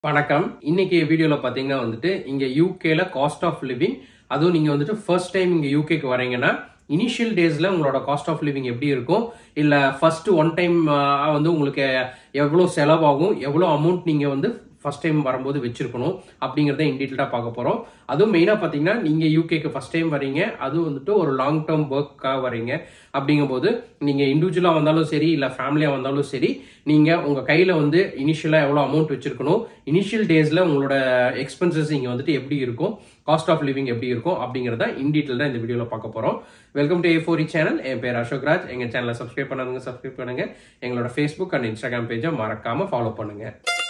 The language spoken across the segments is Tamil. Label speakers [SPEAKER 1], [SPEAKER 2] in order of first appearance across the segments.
[SPEAKER 1] வணக்கம் இன்னைக்கு வீடியோல பாத்தீங்கன்னா வந்துட்டு இங்க யூகேல காஸ்ட் ஆஃப் லிவிங் அதுவும் நீங்க வந்துட்டு ஃபர்ஸ்ட் டைம் இங்க யூகேக்கு வரீங்கன்னா இனிஷியல் டேஸ்ல உங்களோட காஸ்ட் ஆஃப் லிவிங் எப்படி இருக்கும் இல்ல ஃபர்ஸ்ட் ஒன் டைம் வந்து உங்களுக்கு எவ்வளவு செலவாகும் எவ்வளவு அமௌண்ட் நீங்க வந்து ஃபர்ஸ்ட் டைம் வரும்போது வச்சிருக்கணும் அப்படிங்கறத இன்டீட்டெயிலாக பார்க்க போறோம் அதுவும் மெயினாக பார்த்தீங்கன்னா நீங்க யூகேக்கு ஃபர்ஸ்ட் டைம் வரீங்க அதுவும் வந்துட்டு ஒரு லாங் டேர்ம் ஒர்க்காக வரீங்க அப்படிங்கும்போது நீங்க இண்டிவிஜுவலாக வந்தாலும் சரி இல்லை ஃபேமிலியாக வந்தாலும் சரி நீங்க உங்க கையில வந்து இனிஷியலாக எவ்வளோ அமௌண்ட் வச்சிருக்கணும் இனிஷியல் டேஸ்ல உங்களோட எக்ஸ்பென்சஸ் இங்க வந்துட்டு எப்படி இருக்கும் காஸ்ட் ஆஃப் லிவிங் எப்படி இருக்கும் அப்படிங்கறத இன் டீட்டெயில் தான் இந்த வீடியோல பார்க்க போறோம் வெல்கம் டு ஏ ஃபோரி சேனல் என் பேர் அசோக் ராஜ் எங்க சேனலை சப்ஸ்கிரைப் பண்ணாதவங்க சப்ஸ்கிரைப் பண்ணுங்க எங்களோட ஃபேஸ்புக் அண்ட் இன்ஸ்டாகிராம் பேஜை மறக்காம ஃபாலோ பண்ணுங்க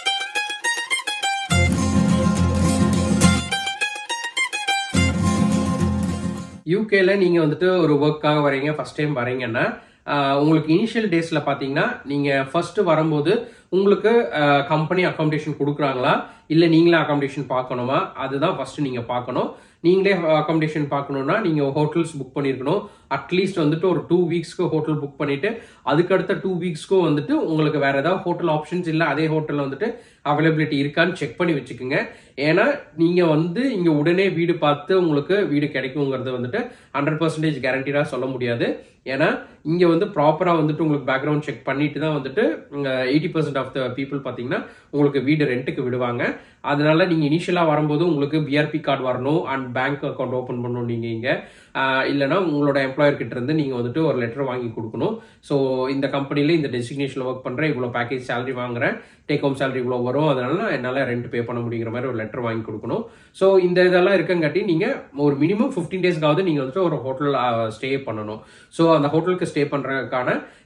[SPEAKER 1] யூகேல நீங்க வந்துட்டு ஒரு ஒர்க்காக வரீங்க ஃபர்ஸ்ட் டைம் வரீங்கன்னா ஆஹ் உங்களுக்கு இனிஷியல் டேஸ்ல பாத்தீங்கன்னா நீங்க ஃபர்ஸ்ட் வரும்போது உங்களுக்கு கம்பெனி அகாமடேஷன் கொடுக்குறாங்களா இல்ல நீங்களே அகாமடேஷன் பார்க்கணுமா அதுதான் ஃபர்ஸ்ட் நீங்க பார்க்கணும் நீங்களே அகாமடேஷன் பார்க்கணும்னா நீங்க ஹோட்டல்ஸ் புக் பண்ணிருக்கணும் அட்லீஸ்ட் வந்துட்டு ஒரு டூ வீக்ஸ்க்கு ஹோட்டல் புக் பண்ணிட்டு அதுக்கடுத்த டூ வீக்ஸ்க்கும் வந்துட்டு உங்களுக்கு வேற ஏதாவது ஹோட்டல் ஆப்ஷன்ஸ் இல்லை அதே ஹோட்டல்ல வந்துட்டு அவைலபிலிட்டி இருக்கான்னு செக் பண்ணி வச்சுக்கோங்க ஏன்னா நீங்க வந்து இங்க உடனே வீடு பார்த்து உங்களுக்கு வீடு கிடைக்குங்கிறது வந்துட்டு ஹண்ட்ரட் பர்சன்டேஜ் கேரண்டீடா சொல்ல முடியாது ஏன்னா இங்க வந்து ப்ராப்பரா வந்துட்டு உங்களுக்கு பேக்ரவுண்ட் செக் பண்ணிட்டு தான் வந்துட்டு eighty percent of the people பாத்தீங்கன்னா உங்களுக்கு வீடு ரெண்ட்டுக்கு விடுவாங்க அதனால நீங்க இனிஷியலா வரும்போது உங்களுக்கு பிஆர்பி கார்டு வரணும் அண்ட் பேங்க் அக்கௌண்ட் ஓபன் பண்ணணும் நீங்க இங்க இல்லைன்னா உங்களோட எம்ப்ளாயர் கிட்ட இருந்து நீங்க வந்துட்டு ஒரு லெட்டர் வாங்கி கொடுக்கணும் ஸோ இந்த கம்பெனில இந்த டெசிக்னேஷன்ல ஒர்க் பண்றேன் இவ்வளவு பேக்கேஜ் சேலரி வாங்குறேன் டேக் ஹோம் சேலரி இவ்வளோ வரும் அதனால என்னால் ரெண்ட் பே பண்ண முடியுங்கிற மாதிரி ஒரு லெட்டர் வாங்கி கொடுக்கணும் ஸோ இந்த இதெல்லாம் இருக்கங்காட்டி நீங்கள் ஒரு மினிமம் ஃபிஃப்டீன் டேஸ்க்காவது நீங்கள் வந்துட்டு ஒரு ஹோட்டல் ஸ்டே பண்ணணும் ஸோ அந்த ஹோட்டலுக்கு ஸ்டே பண்ணுறதுக்கான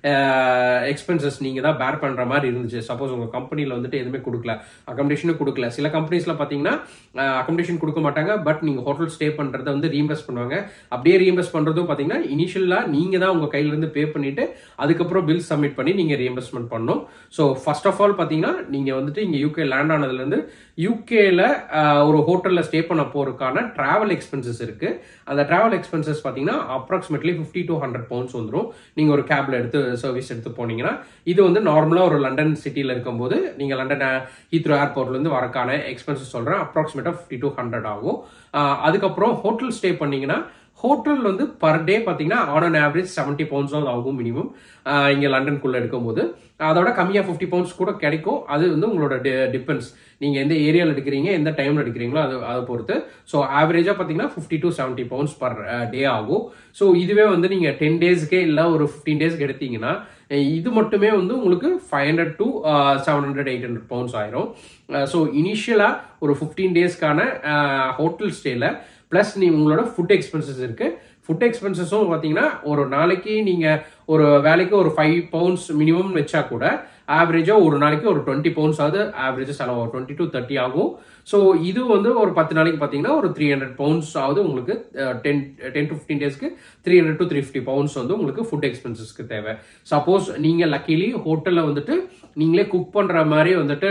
[SPEAKER 1] எக்ஸ்பென்சஸ் நீங்கள் தான் பேர் பண்ணுற மாதிரி இருந்துச்சு சப்போஸ் உங்கள் கம்பெனியில் வந்துட்டு எதுவுமே கொடுக்கல அக்கமடேஷனும் கொடுக்கல சில கம்பெனிஸில் பார்த்தீங்கன்னா அக்கமடேஷன் கொடுக்க மாட்டாங்க பட் நீங்கள் ஹோட்டல் ஸ்டே பண்ணுறத வந்து ரீஇன்வெஸ்ட் பண்ணுவாங்க அப்படியே ரீஇன்வெஸ்ட் பண்ணுறதும் பார்த்தீங்கன்னா இனிஷியலாக நீங்கள் தான் உங்கள் கையிலேருந்து பே பண்ணிட்டு அதுக்கப்புறம் பில் சப்மிட் பண்ணி நீங்கள் ரீஇன்வெஸ்ட்மெண்ட் பண்ணணும் ஸோ ஃபர்ஸ்ட் ஆஃப் ஆல் பார்த்தீங்கன்னா நீங்க வந்துட்டு இங்க யூகே லேண்ட் ஆனதுல இருந்து யூகேல ஒரு ஹோட்டல்ல ஸ்டே பண்ண போறதுக்கான டிராவல் எக்ஸ்பென்சஸ் இருக்கு அந்த டிராவல் எக்ஸ்பென்சஸ் பாத்தீங்கன்னா approximately fifty to hundred pounds வந்துடும் நீங்க ஒரு கேப்ல எடுத்து சர்வீஸ் எடுத்து போனீங்கன்னா இது வந்து நார்மலா ஒரு லண்டன் சிட்டில இருக்கும்போது நீங்க லண்டன் ஹீத்ரோ ஏர்போர்ட்ல இருந்து வரக்கான எக்ஸ்பென்சஸ் சொல்றேன் அப்ராக்சிமேட்டா ஃபிஃப்டி டு ஹண்ட்ரட் ஆகும் அதுக்கப்புறம் ஹோட்டல் ஸ்டே பண்ணீங்கன்னா ஹோட்டல் வந்து பர் டே பார்த்தீங்கன்னா on an average seventy pounds ஆகும் மினிமம் இங்கே லண்டனுக்குள்ள எடுக்கும்போது அதோட கம்மியாக ஃபிஃப்டி பவுண்ட்ஸ் கூட கிடைக்கும் அது வந்து உங்களோட டிபெண்ட்ஸ் நீங்கள் எந்த ஏரியாவில் எடுக்கிறீங்க எந்த டைமில் எடுக்கிறீங்களோ அது அதை பொறுத்து ஸோ ஆவரேஜாக பார்த்தீங்கன்னா fifty to seventy pounds per day ஆகும் ஸோ இதுவே வந்து நீங்கள் டென் டேஸ்க்கே இல்லை ஒரு ஃபிஃப்டீன் டேஸ்க்கு எடுத்தீங்கன்னா இது மட்டுமே வந்து உங்களுக்கு five hundred to seven hundred eight hundred pounds ஆயிரும் ஸோ இனிஷியலாக ஒரு ஃபிஃப்டீன் டேஸ்க்கான ஹோட்டல் ஸ்டேல ப்ளஸ் நீ உங்களோட ஃபுட் எக்ஸ்பென்சஸ் இருக்கு ஃபுட் எக்ஸ்பென்சஸும் பார்த்தீங்கன்னா ஒரு நாளைக்கு நீங்கள் ஒரு வேலைக்கு ஒரு ஃபைவ் பவுண்ட்ஸ் மினிமம் வச்சா கூட ஆவரேஜாக ஒரு நாளைக்கு ஒரு டுவெண்ட்டி பவுண்ட்ஸ் ஆகுது ஆவரேஜாக செலவு டுவெண்ட்டி டு தேர்ட்டி ஆகும் ஸோ இது வந்து ஒரு பத்து நாளைக்கு பார்த்தீங்கன்னா ஒரு த்ரீ ஹண்ட்ரட் பவுண்ட்ஸ் ஆகுது உங்களுக்கு டென் டென் டு ஃபிஃப்டீன் டேஸ்க்கு three hundred to three fifty pounds வந்து உங்களுக்கு ஃபுட் எக்ஸ்பென்சஸ்க்கு தேவை சப்போஸ் நீங்கள் லக்கிலி ஹோட்டலில் வந்துட்டு நீங்களே குக் பண்ணுற மாதிரி வந்துட்டு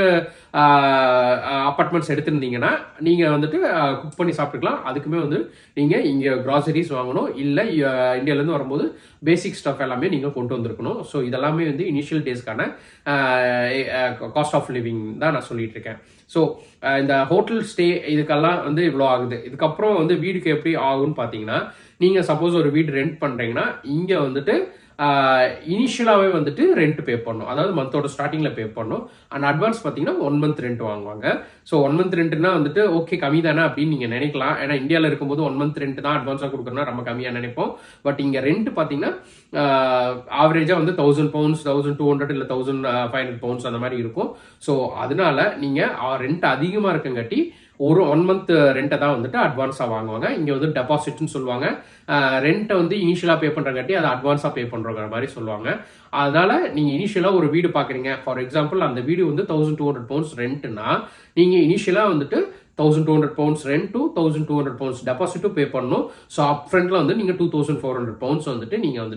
[SPEAKER 1] அப்பார்ட்மெண்ட்ஸ் எடுத்திருந்தீங்கன்னா நீங்கள் வந்துட்டு குக் பண்ணி சாப்பிட்டுக்கலாம் அதுக்குமே வந்து நீங்கள் இங்கே க்ராசரிஸ் வாங்கணும் இல்லை இந்தியாவிலேருந்து வரும்போது பேசிக் ஸ்டஃப் எல்லாமே நீங்கள் கொண்டு வந்திருக்கணும் ஸோ இதெல்லாமே வந்து இனிஷியல் டேஸ்க்கான காஸ்ட் ஆஃப் லிவிங் தான் நான் சொல்லிட்டு இருக்கேன் ஸோ இந்த ஹோட்டல் ஸ்டே இதுக்கெல்லாம் வந்து இவ்வளோ ஆகுது இதுக்கப்புறம் வந்து வீடுக்கு எப்படி ஆகும்னு பார்த்தீங்கன்னா நீங்கள் சப்போஸ் ஒரு வீடு ரெண்ட் பண்ணுறீங்கன்னா இங்கே வந்துட்டு இனிஷியலாகவே வந்துட்டு ரெண்ட் பே பண்ணும் அதாவது மந்தோட ஸ்டார்டிங்கில் பே பண்ணும் அண்ட் அட்வான்ஸ் பார்த்தீங்கன்னா ஒன் மந்த் ரெண்ட் வாங்குவாங்க ஸோ ஒன் மந்த் ரெண்ட்னா வந்துட்டு ஓகே கம்மி தானே அப்படின்னு நீங்கள் நினைக்கலாம் ஏன்னா இந்தியாவில் இருக்கும்போது ஒன் மந்த் ரெண்ட் தான் அட்வான்ஸாக கொடுக்குறோம்னா நம்ம கம்மியாக நினைப்போம் பட் இங்கே ரெண்ட் பார்த்தீங்கன்னா ஆவரேஜாக வந்து thousand pounds thousand two hundred இல்லை தௌசண்ட் ஃபைவ் ஹண்ட்ரட் பவுண்ட்ஸ் அந்த மாதிரி இருக்கும் ஸோ அதனால நீங்கள் ரெண்ட் அதிகமாக இருக்கங்காட்டி ஒரு ஒன் மந்த் ரெண்ட்டை தான் வந்துட்டு அட்வான்ஸாக வாங்குவாங்க இங்கே வந்து டெபாசிட்னு சொல்லுவாங்க ரெண்ட்டை வந்து இனிஷியலாக பே பண்ணுறங்காட்டி அதை அட்வான்ஸாக பே பண்ணுறங்கிற மாதிரி சொல்லுவாங்க அதனால நீங்கள் இனிஷியலாக ஒரு வீடு பார்க்குறீங்க ஃபார் எக்ஸாம்பிள் அந்த வீடு வந்து தௌசண்ட் டூ ஹண்ட்ரட் பவுண்ட்ஸ் ரெண்ட்னா நீங்கள் இனிஷியலாக வந்துட்டு thousand two hundred pounds rent two thousand two hundred pounds டெபாசிட்டும் பே பண்ணணும் ஸோ அப் ஃப்ரண்ட்ல வந்து நீங்கள் two thousand four hundred pounds வந்துட்டு நீங்கள் வந்துட்டு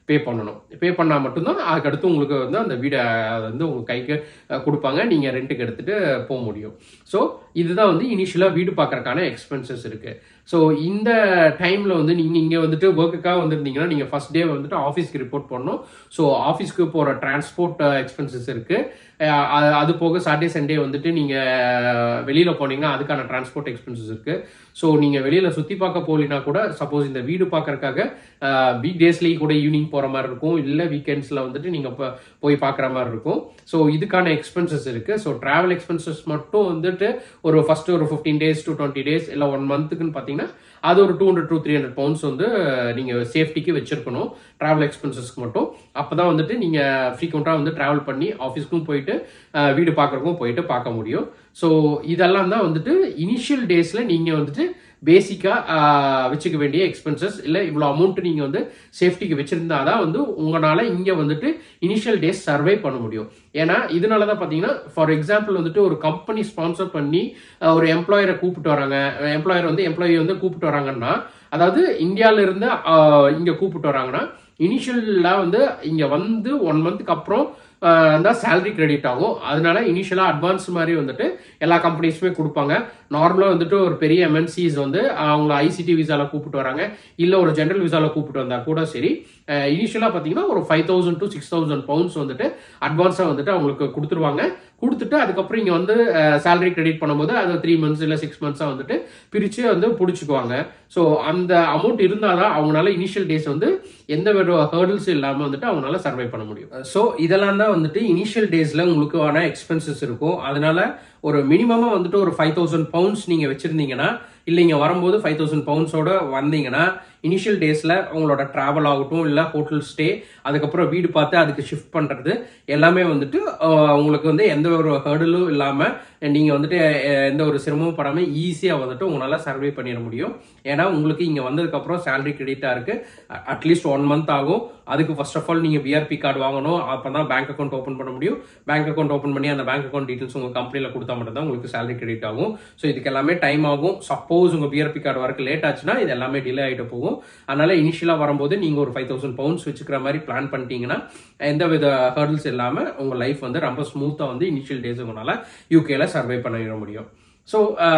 [SPEAKER 1] பே பண்ணணும் பே பண்ணால் மட்டும்தான் அதுக்கடுத்து உங்களுக்கு வந்து அந்த வீடை வந்து உங்கள் கைக்கு அஹ், கொடுப்பாங்க நீங்கள் ரெண்ட்டுக்கு எடுத்துகிட்டு போக முடியும் ஸோ இதுதான் வந்து இனிஷியலாக வீடு பார்க்கறக்கான எக்ஸ்பென்சஸ் இருக்குது ஸோ இந்த டைமில் வந்து நீங்கள் இங்கே வந்துட்டு ஒர்க்குக்காக வந்திருந்தீங்கன்னா நீங்கள் ஃபர்ஸ்ட் டே வந்துட்டு ஆஃபீஸ்க்கு ரிப்போர்ட் பண்ணணும் ஸோ ஆஃபீஸ்க்கு போகிற டிரான்ஸ்போர்ட் எக்ஸ்பென்சஸ் இருக்குது அது போக சாட்டர்டே சண்டே வந்துட்டு நீங்கள் வெளியில் போனீங்கன்னா அதுக்கான டிரான்ஸ்போர்ட் எக்ஸ்பென்சஸ் இருக்குது ஸோ நீங்கள் வெளியில் சுற்றி பார்க்க போகலினா கூட சப்போஸ் இந்த வீடு பார்க்கறக்காக வீக் டேஸ்லேயே கூட ஈவினிங் போகிற மாதிரி இருக்கும் இல்லை வீக்கெண்ட்ஸில் வந்துட்டு நீங்கள் இப்போ போய் பார்க்குற மாதிரி இருக்கும் ஸோ இதுக்கான எக்ஸ்பென்சஸ் இருக்குது ஸோ ட்ராவல் எக்ஸ்பென்சஸ் மட்டும் வந்துட்டு ஒரு ஃபர்ஸ்ட் ஒரு fifteen days to twenty days இல்லை ஒன் மந்த்துக்குன்னு பார்த்தீங்கன்னா அது ஒரு two hundred to three hundred pounds வந்து நீங்கள் சேஃப்டிக்கு வச்சிருக்கணும் ட்ராவல் எக்ஸ்பென்சஸ்க்கு மட்டும் அப்போ தான் வந்துட்டு நீங்கள் ஃப்ரீக்வெண்ட்டாக வந்து ட்ராவல் பண்ணி ஆஃபீஸ்க்கும் போயிட்டு அஹ், வீடு பார்க்குறக்கும் போயிட்டு பார்க்க முடியும் ஸோ இதெல்லாம் தான் வந்துட்டு இனிஷியல் டேஸில் நீங்கள் வந்துட்டு பேசிக்காக வச்சுக்க வேண்டிய எக்ஸ்பென்சஸ் இல்லை இவ்வளோ அமௌண்ட் நீங்கள் வந்து சேஃப்டிக்கு வச்சுருந்தா தான் வந்து உங்களால் இங்கே வந்துட்டு இனிஷியல் டேஸ் சர்வை பண்ண முடியும் ஏன்னா இதனால தான் பார்த்தீங்கன்னா ஃபார் எக்ஸாம்பிள் வந்துட்டு ஒரு கம்பெனி ஸ்பான்சர் பண்ணி அஹ், ஒரு எம்ப்ளாயரை கூப்பிட்டு வராங்க எம்ப்ளாயர் வந்து எம்ப்ளாயி வந்து கூப்பிட்டு வராங்கன்னா அதாவது இந்தியால இருந்து அஹ், இங்க கூப்பிட்டு வராங்கன்னா இனிஷியலா வந்து இங்க வந்து ஒன் மந்த்துக்கு அப்புறம் தான் சேலரி கிரெடிட் ஆகும் அதனால இனிஷியலா அட்வான்ஸ் மாதிரி வந்துட்டு எல்லா கம்பெனிஸுமே கொடுப்பாங்க நார்மலா வந்துட்டு ஒரு பெரிய எம்என்சிஸ் வந்து அவங்கள ஐசிடி விசால கூப்பிட்டு வராங்க இல்ல ஒரு ஜென்ரல் விசால கூப்பிட்டு வந்தா கூட சரி இனிஷியலா பாத்தீங்கன்னா ஒரு five thousand to six thousand pounds வந்துட்டு அட்வான்ஸா வந்துட்டு அவங்களுக்கு கொடுத்துருவாங்க கொடுத்துட்டு அதுக்கப்புறம் இங்க வந்து சேலரி கிரெடிட் பண்ணும்போது அது த்ரீ மந்த்ஸ் இல்ல சிக்ஸ் மந்த்ஸா வந்துட்டு பிரிச்சு வந்து பிடிச்சிக்குவாங்க ஸோ அந்த அமௌண்ட் இருந்தாதான் அவங்களால இனிஷியல் டேஸ் வந்து எந்த ஒரு ஹேர்டில்ஸ் இல்லாம வந்துட்டு அவங்களால சர்வை பண்ண முடியும் ஸோ இதெல்லாம் தான் வந்துட்டு இனிஷியல் டேஸ்ல உங்களுக்கான எக்ஸ்பென்சஸ் இருக்கும் அதனால ஒரு மினிமமா வந்துட்டு ஒரு ஃபைவ் தௌசண்ட் பவுண்ட்ஸ் நீங்க வச்சிருந்தீங்கன்னா இல்லைங்க வரும்போது ஃபைவ் தௌசண்ட் பவுண்ட்ஸோட வந்தீங்கன்னா இனிஷியல் டேஸ்ல உங்களோட டிராவல் ஆகட்டும் இல்லை ஹோட்டல் ஸ்டே அதுக்கப்புறம் வீடு பார்த்து அதுக்கு ஷிஃப்ட் பண்றது எல்லாமே வந்துட்டு அஹ், உங்களுக்கு வந்து எந்த ஒரு ஹர்டலும் இல்லாம நீங்க வந்துட்டு அஹ், எந்த ஒரு சிரமமும் படாம ஈஸியா வந்துட்டு உங்களால சர்வே பண்ணிட முடியும் ஏன்னா உங்களுக்கு இங்க வந்ததுக்கு அப்புறம் சேலரி கிரெடிட்டா இருக்கு அட்லீஸ்ட் ஒன் மந்த் ஆகும் அதுக்கு ஃபர்ஸ்ட் ஆஃப் ஆல் நீங்க பிஆர்பி கார்டு வாங்கணும் அப்பதான் பேங்க் அக்கௌண்ட் ஓப்பன் பண்ண முடியும் பேங்க் அக்கௌண்ட் ஓப்பன் பண்ணி அந்த பேங்க் அக்கௌண்ட் டீடைல்ஸ் உங்க கம்பெனில கொடுத்தா மட்டும் தான் உங்களுக்கு சேலரி கிரெடிட் ஆகும் ஸோ இதுக்கு எல்லாமே டைம் ஆகும் சப்போஸ் உங்க பிஆர்பி கார்டு வரக்கு லேட் ஆச்சுன்னா இது எல்லாமே டிலே ஆகிட்டு போகும் அதனால இனிஷியலா வரும்போது நீங்க ஒரு ஃபைவ் தௌசண்ட் பவுண்ட்ஸ் வச்சுக்கிற மாதிரி பிளான் பண்ணிட்டீங்கன்னா எந்த வித ஹர்டில்ஸ் இல்லாம உங்க லைஃப் வந்து ரொம்ப ஸ்மூத்தா வந்து இனிஷியல் டேஸ் உங்களால யூகேல சர்வை பண்ணிட முடியும் ஸோ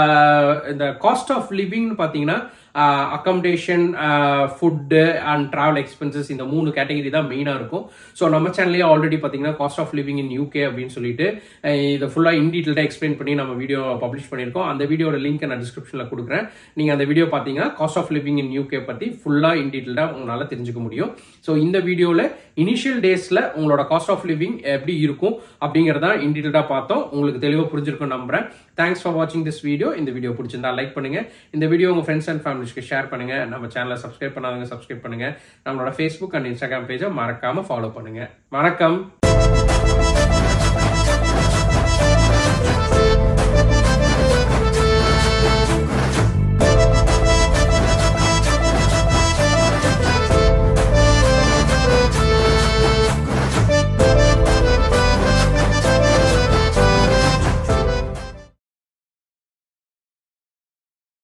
[SPEAKER 1] இந்த காஸ்ட் ஆஃப் லிவிங்னு பார்த்தீங்கன்னா accommodation food and travel expenses இந்த மூணு கேட்டகரி தான் மெயினாக இருக்கும் ஸோ நம்ம சேனல்லேயே ஆல்ரெடி பார்த்தீங்கன்னா cost of living in UK அப்படின்னு சொல்லிட்டு அஹ், இதை ஃபுல்லாக இன் டீட்டெயில்டாக எக்ஸ்பிளைன் பண்ணி நம்ம வீடியோ பப்ளிஷ் பண்ணியிருக்கோம் அந்த வீடியோட லிங்க் நான் டிஸ்கிரிப்ஷனில் கொடுக்குறேன் நீங்கள் அந்த வீடியோ பார்த்தீங்கன்னா cost of living in UK பற்றி ஃபுல்லாக இன் டீட்டெயில்டாக உங்களால் தெரிஞ்சுக்க முடியும் ஸோ இந்த வீடியோவில் இனிஷியல் டேஸில் உங்களோட காஸ்ட் ஆஃப் லிவிங் எப்படி இருக்கும் அப்படிங்கிறத இன் டீட்டெயில்டாக பார்த்தோம் உங்களுக்கு தெளிவாக புரிஞ்சிருக்கும் நம்புறேன் தேங்க்ஸ் ஃபார் வாட்சிங் திஸ் வீடியோ இந்த வீடியோ பிடிச்சிருந்தா லைக் பண்ணுங்க இந்த வீடியோ உங்க ஃப்ரெண்ட்ஸ் அண்ட் ஃபேமிலிஸ்க்கு ஷேர் பண்ணுங்க நம்ம சேனலை சப்ஸ்கிரைப் பண்ணாதவங்க சப்ஸ்கிரைப் பண்ணுங்க நம்மளோட ஃபேஸ்புக் அண்ட் இன்ஸ்டாகிராம் பேஜை மறக்காம ஃபாலோ பண்ணுங்க வணக்கம்